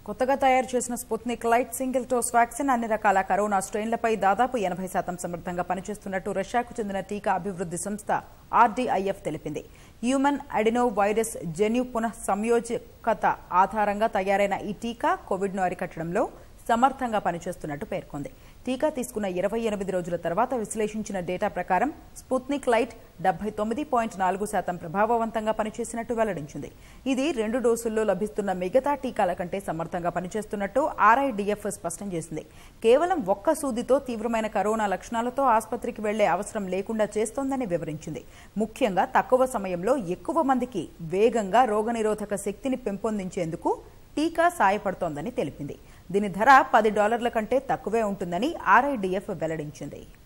కొత్తగా తయారు చేసిన Sputnik light single dose vaccine అన్ని రకాల కరోనా స్ట్రెయిన్లపై దాదాపు ఎనభై శాతం సమర్థంగా పనిచేస్తున్నట్టు రష్యాకు చెందిన టీకా అభివృద్ధి సంస్థ ఆర్డీఐఎఫ్ తెలిపింది హ్యూమన్ అడినో వైరస్ జన్యు పునః సంయోజకత ఆధారంగా తయారైన ఈ టీకా కోవిడ్ను అరికట్టడంలో సమర్థంగా పనిచేస్తున్నట్టు పేర్కొంది టీకా తీసుకున్న ఇరవై ఎనిమిది రోజుల తర్వాత విశ్లేషించిన డేటా ప్రకారం స్పుత్నిక్ లైట్ డెబ్బై తొమ్మిది పాయింట్ నాలుగు శాతం ప్రభావవంతంగా పనిచేసినట్టు వెల్లడించింది ఇది రెండు డోసుల్లో లభిస్తున్న మిగతా టీకాల కంటే సమర్థంగా పనిచేస్తున్నట్టు ఆర్ఐడిఎఫ్ స్పష్టం చేసింది కేవలం ఒక్క సూదితో తీవ్రమైన కరోనా లక్షణాలతో ఆసుపత్రికి వెళ్లే అవసరం లేకుండా చేస్తోందని వివరించింది ముఖ్యంగా తక్కువ సమయంలో ఎక్కువ మందికి వేగంగా రోగనిరోధక శక్తిని పెంపొందించేందుకు టీకా సాయపడుతోందని తెలిపింది దీని ధర పది డాలర్ల కంటే తక్కువే ఉంటుందని ఆర్ఐడిఎఫ్ వెల్లడించింది